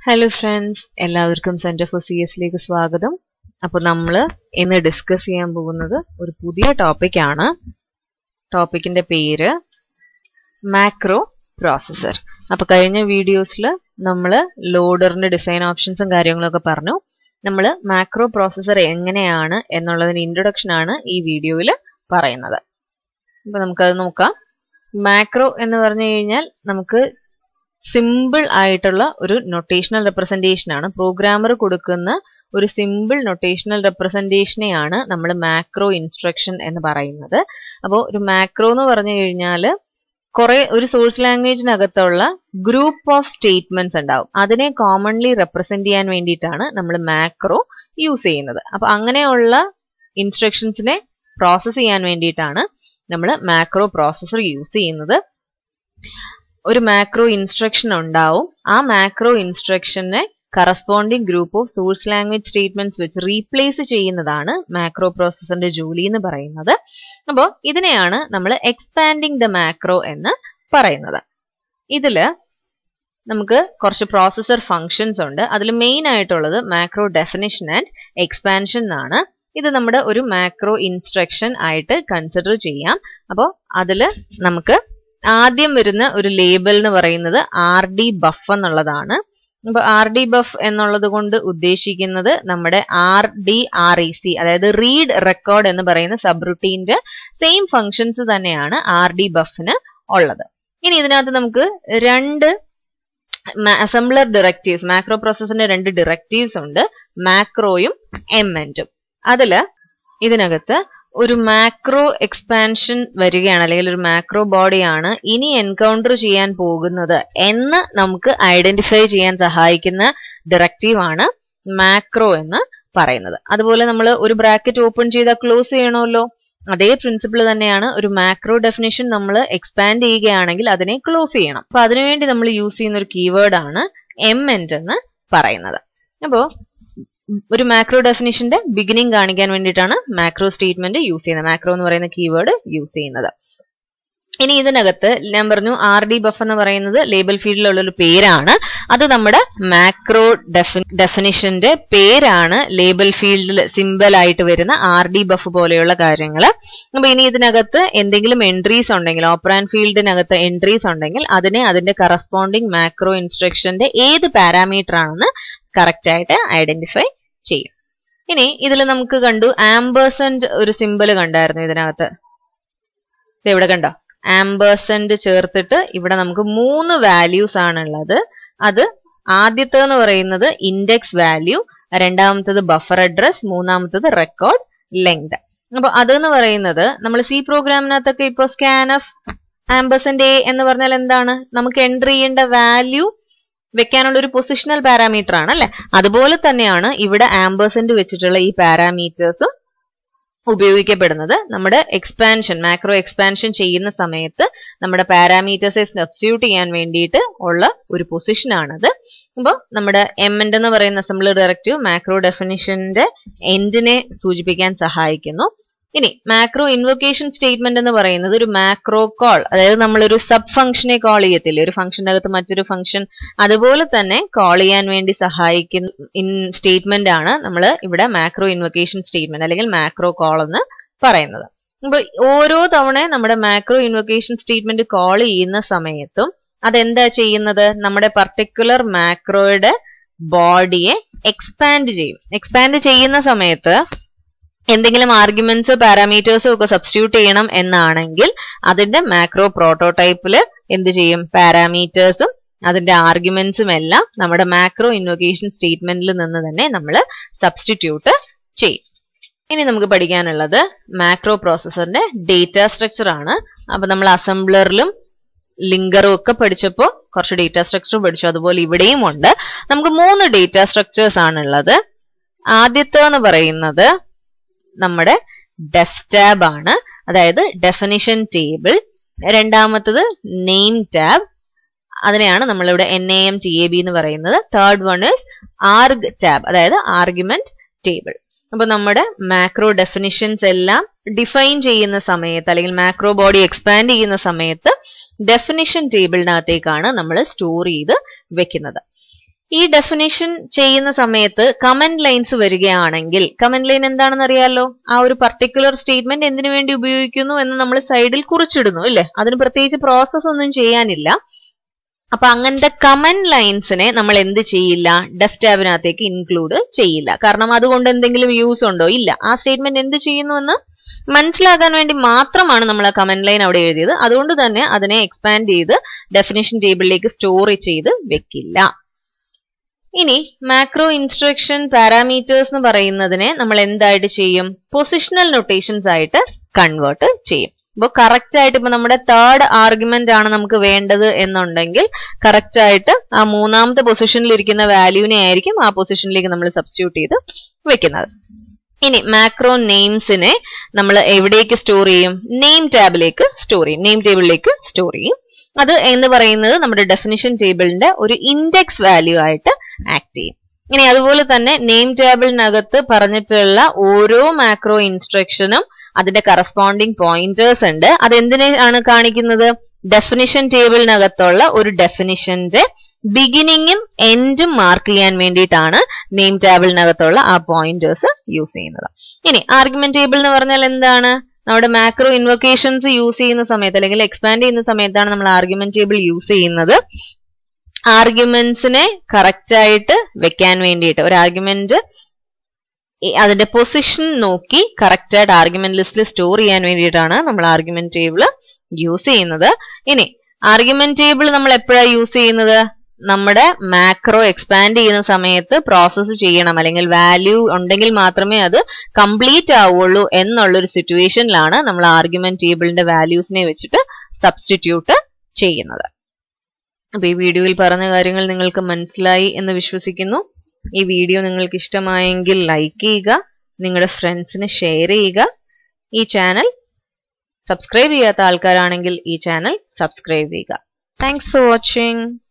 hello friends എല്ലാവർക്കും centre for C എസിലേക്ക് സ്വാഗതം അപ്പോൾ നമ്മൾ ഇന്ന് ഡിസ്കസ് ചെയ്യാൻ പോകുന്നത് ഒരു പുതിയ ടോപ്പിക് ആണ് ടോപ്പിക്കിന്റെ പേര് മാക്രോ പ്രോസസർ അപ്പോൾ കഴിഞ്ഞ വീഡിയോസിൽ നമ്മൾ ലോഡറിന്റെ ഡിസൈൻ ഓപ്ഷൻസും കാര്യങ്ങളൊക്കെ പറഞ്ഞു നമ്മൾ മാക്രോ പ്രോസസർ എങ്ങനെയാണ് എന്നുള്ളതിന് ഇൻട്രൊഡക്ഷൻ ആണ് ഈ വീഡിയോയിൽ പറയുന്നത് അപ്പോൾ നമുക്കത് നോക്കാം മാക്രോ എന്ന് പറഞ്ഞു കഴിഞ്ഞാൽ നമുക്ക് സിമ്പിൾ ആയിട്ടുള്ള ഒരു നൊട്ടേഷണൽ റെപ്രസെന്റേഷൻ ആണ് പ്രോഗ്രാമർ കൊടുക്കുന്ന ഒരു സിമ്പിൾ നൊട്ടേഷണൽ റെപ്രസെന്റേഷനെയാണ് നമ്മൾ മാക്രോ ഇൻസ്ട്രക്ഷൻ എന്ന് പറയുന്നത് അപ്പോൾ ഒരു മാക്രോ എന്ന് പറഞ്ഞു കഴിഞ്ഞാൽ കുറെ ഒരു സോഴ്സ് ലാംഗ്വേജിനകത്തുള്ള ഗ്രൂപ്പ് ഓഫ് സ്റ്റേറ്റ്മെന്റ്സ് ഉണ്ടാവും അതിനെ കോമൺലി റെപ്രസെന്റ് ചെയ്യാൻ വേണ്ടിയിട്ടാണ് നമ്മൾ മാക്രോ യൂസ് ചെയ്യുന്നത് അപ്പൊ അങ്ങനെയുള്ള ഇൻസ്ട്രക്ഷൻസിനെ പ്രോസസ് ചെയ്യാൻ വേണ്ടിയിട്ടാണ് നമ്മൾ മാക്രോ പ്രോസസർ യൂസ് ചെയ്യുന്നത് ഒരു മാക്രോ ഇൻസ്ട്രക്ഷൻ ഉണ്ടാവും ആ മാക്രോ ഇൻസ്ട്രക്ഷനെ corresponding group of source language statements വെച്ച് റീപ്ലേസ് ചെയ്യുന്നതാണ് മാക്രോ പ്രോസസറിന്റെ ജോലി എന്ന് പറയുന്നത് അപ്പോൾ ഇതിനെയാണ് നമ്മൾ എക്സ്പാൻഡിങ് ദ മാക്രോ എന്ന് പറയുന്നത് ഇതില് നമുക്ക് കുറച്ച് പ്രോസസർ ഫങ്ഷൻസ് ഉണ്ട് അതിൽ മെയിൻ ആയിട്ടുള്ളത് മാക്രോ ഡെഫിനിഷൻ ആൻഡ് എക്സ്പാൻഷൻ എന്നാണ് ഇത് നമ്മുടെ ഒരു മാക്രോ ഇൻസ്ട്രക്ഷൻ ആയിട്ട് കൺസിഡർ ചെയ്യാം അപ്പോൾ അതിൽ നമുക്ക് ആദ്യം വരുന്ന ഒരു ലേബൽ എന്ന് പറയുന്നത് ആർ ഡി ബഫ് എന്നുള്ളതാണ് അപ്പൊ ആർ ഡി ബഫ് എന്നുള്ളത് കൊണ്ട് ഉദ്ദേശിക്കുന്നത് നമ്മുടെ R D R E C അതായത് റീഡ് റെക്കോർഡ് എന്ന് പറയുന്ന സബ് റുട്ടീന്റെ സെയിം ഫങ്ഷൻസ് തന്നെയാണ് ആർ ഡി ബഫിന് ഉള്ളത് ഇനി ഇതിനകത്ത് നമുക്ക് രണ്ട് അസംബ്ലർ ഡയറക്റ്റീവ്സ് മാക്രോ പ്രോസസറിന്റെ രണ്ട് ഡയറക്റ്റീവ്സ് ഉണ്ട് മാക്രോയും എംഎൻറ്റും അതില് ഇതിനകത്ത് ഒരു മാക്രോ എക്സ്പാൻഷൻ വരികയാണ് അല്ലെങ്കിൽ ഒരു മാക്രോ ബോഡിയാണ് ഇനി എൻകൗണ്ടർ ചെയ്യാൻ പോകുന്നത് എന്ന് നമുക്ക് ഐഡന്റിഫൈ ചെയ്യാൻ സഹായിക്കുന്ന ഡയറക്റ്റീവ് ആണ് മാക്രോ എന്ന് പറയുന്നത് അതുപോലെ നമ്മൾ ഒരു ബ്രാക്കറ്റ് ഓപ്പൺ ചെയ്താൽ ക്ലോസ് ചെയ്യണമല്ലോ അതേ പ്രിൻസിപ്പിൾ തന്നെയാണ് ഒരു മാക്രോ ഡെഫിനേഷൻ നമ്മൾ എക്സ്പാൻഡ് ചെയ്യുകയാണെങ്കിൽ അതിനെ ക്ലോസ് ചെയ്യണം അപ്പൊ അതിനുവേണ്ടി നമ്മൾ യൂസ് ചെയ്യുന്ന ഒരു കീവേഡ് ആണ് എം എൻഡ് എന്ന് പറയുന്നത് അപ്പോൾ ഒരു മാക്രോ ഡെഫിനിഷന്റെ ബിഗിനിങ് കാണിക്കാൻ വേണ്ടിയിട്ടാണ് മാക്രോ സ്റ്റേറ്റ്മെന്റ് യൂസ് ചെയ്യുന്നത് മാക്രോ എന്ന് പറയുന്ന കീവേഡ് യൂസ് ചെയ്യുന്നത് ഇനി ഇതിനകത്ത് ഞാൻ പറഞ്ഞു ആർ ഡി ബഫ് എന്ന് പറയുന്നത് ലേബൽ ഫീൽഡിലുള്ള ഒരു പേരാണ് അത് നമ്മുടെ മാക്രോ ഡെഫിനിഷന്റെ പേരാണ് ലേബൽ ഫീൽഡിൽ സിമ്പിൾ ആയിട്ട് വരുന്ന ആർ ഡി ബഫ് പോലെയുള്ള കാര്യങ്ങൾ അപ്പൊ ഇനി ഇതിനകത്ത് എന്തെങ്കിലും എൻട്രീസ് ഉണ്ടെങ്കിൽ ഓപ്പറാൻ ഫീൽഡിനകത്ത് എൻട്രീസ് ഉണ്ടെങ്കിൽ അതിനെ അതിന്റെ കറസ്പോണ്ടിങ് മാക്രോ ഇൻസ്ട്രക്ഷന്റെ ഏത് പാരാമീറ്റർ ആണെന്ന് കറക്റ്റ് ആയിട്ട് ഐഡന്റിഫൈ ചെയ്യും ഇനി ഇതിൽ നമുക്ക് കണ്ടു ആംബേഴ്സൻഡ് ഒരു സിമ്പിൾ കണ്ടായിരുന്നു ഇതിനകത്ത് ഇവിടെ കണ്ടോ ആംബേഴ്സൻഡ് ചേർത്തിട്ട് ഇവിടെ നമുക്ക് മൂന്ന് വാല്യൂസ് ആണുള്ളത് അത് ആദ്യത്തെ എന്ന് പറയുന്നത് ഇൻഡെക്സ് വാല്യൂ രണ്ടാമത്തത് ബഫർ അഡ്രസ് മൂന്നാമത്തത് റെക്കോർഡ് ലെങ്ത് അപ്പൊ അതെന്ന് പറയുന്നത് നമ്മൾ സി പ്രോഗ്രാമിനകത്തൊക്കെ ഇപ്പൊ സ്കാൻ ഓഫ് ആംബേഴ്സൻഡ് എ എന്ന് പറഞ്ഞാൽ എന്താണ് നമുക്ക് എൻട്രി ചെയ്യേണ്ട വാല്യൂ വെക്കാനുള്ള ഒരു പൊസിഷണൽ പാരാമീറ്റർ ആണ് അല്ലെ അതുപോലെ തന്നെയാണ് ഇവിടെ ആംബേഴ്സൻഡ് വെച്ചിട്ടുള്ള ഈ പാരാമീറ്റേഴ്സും ഉപയോഗിക്കപ്പെടുന്നത് നമ്മുടെ എക്സ്പാൻഷൻ മാക്രോ എക്സ്പാൻഷൻ ചെയ്യുന്ന സമയത്ത് നമ്മുടെ പാരാമീറ്റേഴ്സെ സബ്സ്റ്റിറ്റ്യൂട്ട് ചെയ്യാൻ വേണ്ടിയിട്ട് ഉള്ള ഒരു പൊസിഷൻ ആണത് അപ്പോൾ നമ്മുടെ എം എൻഡ് എന്ന് പറയുന്ന അസംബ്ലി ഡയറക്റ്റീവ് മാക്രോ ഡെഫിനിഷന്റെ എൻഡിനെ സൂചിപ്പിക്കാൻ സഹായിക്കുന്നു ഇനി മാക്രോ ഇൻവൊക്കേഷൻ സ്റ്റേറ്റ്മെന്റ് എന്ന് പറയുന്നത് ഒരു മാക്രോ കോൾ അതായത് നമ്മളൊരു സബ് ഫംഗ്ഷനെ കോൾ ചെയ്യത്തില്ലേ ഒരു ഫംഗ്ഷൻ്റെ അകത്ത് മറ്റൊരു ഫംഗ്ഷൻ അതുപോലെ തന്നെ കോൾ ചെയ്യാൻ വേണ്ടി സഹായിക്കുന്ന ഇൻ സ്റ്റേറ്റ്മെന്റ് ആണ് നമ്മൾ ഇവിടെ മാക്രോ ഇൻവൊക്കേഷൻ സ്റ്റേറ്റ്മെന്റ് അല്ലെങ്കിൽ മാക്രോ കോൾ എന്ന് പറയുന്നത് അപ്പൊ ഓരോ തവണ നമ്മുടെ മാക്രോ ഇൻവൊക്കേഷൻ സ്റ്റേറ്റ്മെന്റ് കോൾ ചെയ്യുന്ന സമയത്തും അതെന്താ ചെയ്യുന്നത് നമ്മുടെ പർട്ടിക്കുലർ മാക്രോയുടെ ബോഡിയെ എക്സ്പാൻഡ് ചെയ്യും എക്സ്പാൻഡ് ചെയ്യുന്ന സമയത്ത് എന്തെങ്കിലും ആർഗ്യുമെന്റ്സ് പാരാമീറ്റേഴ്സും ഒക്കെ സബ്സ്റ്റിറ്റ്യൂട്ട് ചെയ്യണം എന്നാണെങ്കിൽ അതിന്റെ മാക്രോ പ്രോട്ടോടൈപ്പിൽ എന്ത് ചെയ്യും പാരാമീറ്റേഴ്സും അതിന്റെ ആർഗ്യുമെന്റ്സും എല്ലാം നമ്മുടെ മാക്രോ ഇൻവൊക്കേഷൻ സ്റ്റേറ്റ്മെന്റിൽ നിന്ന് തന്നെ നമ്മൾ സബ്സ്റ്റിറ്റ്യൂട്ട് ചെയ്യും ഇനി നമുക്ക് പഠിക്കാനുള്ളത് മാക്രോ പ്രോസസറിന്റെ ഡേറ്റ സ്ട്രക്ചർ ആണ് അപ്പൊ നമ്മൾ അസംബ്ലറിലും ലിങ്കറും ഒക്കെ പഠിച്ചപ്പോൾ കുറച്ച് ഡേറ്റ സ്ട്രക്ചർ പഠിച്ചു അതുപോലെ ഇവിടെയും ഉണ്ട് നമുക്ക് മൂന്ന് ഡേറ്റ സ്ട്രക്ചേഴ്സ് ആണുള്ളത് ആദ്യത്തെ എന്ന് പറയുന്നത് നമ്മുടെ ഡെഫ് ടാബ് ആണ് അതായത് ഡെഫിനിഷൻ ടേബിൾ രണ്ടാമത്തത് നെയിം ടാബ് അതിനെയാണ് നമ്മളിവിടെ N A M T A B എന്ന് പറയുന്നത് third one is arg tab അതായത് ആർഗ്യുമെന്റ് ടേബിൾ അപ്പൊ നമ്മുടെ മാക്രോ ഡെഫിനിഷൻസ് എല്ലാം ഡിഫൈൻ ചെയ്യുന്ന സമയത്ത് അല്ലെങ്കിൽ മാക്രോ ബോഡി എക്സ്പാൻഡ് ചെയ്യുന്ന സമയത്ത് ഡെഫിനിഷൻ ടേബിളിനകത്തേക്കാണ് നമ്മൾ സ്റ്റോർ ചെയ്ത് വെക്കുന്നത് ഈ ഡെഫിനേഷൻ ചെയ്യുന്ന സമയത്ത് കമന്റ് ലൈൻസ് വരികയാണെങ്കിൽ കമന്റ് ലൈൻ എന്താണെന്ന് അറിയാലോ ആ ഒരു പർട്ടിക്കുലർ സ്റ്റേറ്റ്മെന്റ് എന്തിനു വേണ്ടി ഉപയോഗിക്കുന്നു എന്ന് നമ്മൾ സൈഡിൽ കുറിച്ചിടുന്നു ഇല്ലേ അതിന് പ്രത്യേകിച്ച് പ്രോസസ് ഒന്നും ചെയ്യാനില്ല അപ്പൊ അങ്ങനത്തെ കമന്റ് ലൈൻസിനെ നമ്മൾ എന്ത് ചെയ്യില്ല ഡെഫ് ടാബിനകത്തേക്ക് ഇൻക്ലൂഡ് ചെയ്യില്ല കാരണം അതുകൊണ്ട് എന്തെങ്കിലും യൂസ് ഉണ്ടോ ഇല്ല ആ സ്റ്റേറ്റ്മെന്റ് എന്ത് ചെയ്യുന്നുവെന്ന് മനസ്സിലാക്കാൻ വേണ്ടി മാത്രമാണ് നമ്മൾ ആ കമന്റ് ലൈൻ അവിടെ എഴുതിയത് അതുകൊണ്ട് തന്നെ അതിനെ എക്സ്പാൻഡ് ചെയ്ത് ഡെഫിനേഷൻ ടേബിളിലേക്ക് സ്റ്റോർ ചെയ്ത് വെക്കില്ല ഇനി മാക്രോ ഇൻസ്ട്രക്ഷൻ പാരാമീറ്റേഴ്സ് എന്ന് പറയുന്നതിനെ നമ്മൾ എന്തായിട്ട് ചെയ്യും പൊസിഷണൽ നൊട്ടേഷൻസ് ആയിട്ട് കൺവേർട്ട് ചെയ്യും അപ്പോൾ കറക്റ്റ് ആയിട്ട് ഇപ്പൊ നമ്മുടെ തേർഡ് ആർഗ്യുമെന്റ് ആണ് നമുക്ക് വേണ്ടത് എന്നുണ്ടെങ്കിൽ കറക്റ്റ് ആയിട്ട് ആ മൂന്നാമത്തെ പൊസിഷനിൽ ഇരിക്കുന്ന വാല്യൂവിനെ ആയിരിക്കും ആ പൊസിഷനിലേക്ക് നമ്മൾ സബ്സ്റ്റിറ്റ്യൂട്ട് ചെയ്ത് വെക്കുന്നത് ഇനി മാക്രോ നെയിംസിനെ നമ്മൾ എവിടേക്ക് സ്റ്റോർ ചെയ്യും നെയിം ടാബിലേക്ക് സ്റ്റോർ ചെയ്യും നെയിം ടേബിളിലേക്ക് സ്റ്റോർ ചെയ്യും അത് എന്ന് പറയുന്നത് നമ്മുടെ ഡെഫിനിഷൻ ടേബിളിന്റെ ഒരു ഇൻഡെക്സ് വാല്യൂ ആയിട്ട് ആക്ട് ചെയ്യും ഇനി അതുപോലെ തന്നെ നെയിം ടേബിളിനകത്ത് പറഞ്ഞിട്ടുള്ള ഓരോ മാക്രോ ഇൻസ്ട്രക്ഷനും അതിന്റെ കറസ്പോണ്ടിങ് പോയിന്റേഴ്സ് ഉണ്ട് അത് എന്തിനാണ് കാണിക്കുന്നത് ഡെഫിനിഷൻ ടേബിളിനകത്തുള്ള ഒരു ഡെഫിനിഷന്റെ ബിഗിനിങ്ങും എൻഡും മാർക്ക് ചെയ്യാൻ വേണ്ടിയിട്ടാണ് നെയിം ടേബിളിനകത്തുള്ള ആ പോയിന്റേഴ്സ് യൂസ് ചെയ്യുന്നത് ഇനി ആർഗ്യുമെന്റ് ടേബിൾ എന്ന് പറഞ്ഞാൽ എന്താണ് നമ്മുടെ മാക്രോ ഇൻവൊക്കേഷൻസ് യൂസ് ചെയ്യുന്ന സമയത്ത് അല്ലെങ്കിൽ എക്സ്പാൻഡ് ചെയ്യുന്ന സമയത്താണ് നമ്മൾ ആർഗ്യുമെന്റ് ടേബിൾ യൂസ് ചെയ്യുന്നത് ആർഗ്യുമെന്റ്സിനെ കറക്റ്റ് ആയിട്ട് വെക്കാൻ വേണ്ടിയിട്ട് ഒരു ആർഗ്യുമെന്റ് അതിന്റെ പൊസിഷൻ നോക്കി കറക്റ്റ് ആയിട്ട് ആർഗ്യുമെന്റ് ലിസ്റ്റിൽ സ്റ്റോർ ചെയ്യാൻ വേണ്ടിയിട്ടാണ് നമ്മൾ ആർഗ്യുമെന്റ് ടേബിൾ യൂസ് ചെയ്യുന്നത് ഇനി ആർഗ്യുമെന്റ് ടേബിൾ നമ്മൾ എപ്പോഴാണ് യൂസ് ചെയ്യുന്നത് നമ്മുടെ മാക്രോ എക്സ്പാൻഡ് ചെയ്യുന്ന സമയത്ത് പ്രോസസ്സ് ചെയ്യണം അല്ലെങ്കിൽ വാല്യൂ ഉണ്ടെങ്കിൽ മാത്രമേ അത് കംപ്ലീറ്റ് ആവുള്ളൂ എന്നുള്ളൊരു സിറ്റുവേഷനിലാണ് നമ്മൾ ആർഗ്യുമെന്റ് ടേബിളിന്റെ വാല്യൂസിനെ വെച്ചിട്ട് സബ്സ്റ്റിറ്റ്യൂട്ട് ചെയ്യുന്നത് അപ്പൊ ഈ വീഡിയോയിൽ പറഞ്ഞ കാര്യങ്ങൾ നിങ്ങൾക്ക് മനസ്സിലായി എന്ന് വിശ്വസിക്കുന്നു ഈ വീഡിയോ നിങ്ങൾക്ക് ഇഷ്ടമായെങ്കിൽ ലൈക്ക് ചെയ്യുക നിങ്ങളുടെ ഫ്രണ്ട്സിന് ഷെയർ ചെയ്യുക ഈ ചാനൽ സബ്സ്ക്രൈബ് ചെയ്യാത്ത ആൾക്കാരാണെങ്കിൽ ഈ ചാനൽ സബ്സ്ക്രൈബ് ചെയ്യുക താങ്ക്സ് ഫോർ വാച്ചിങ്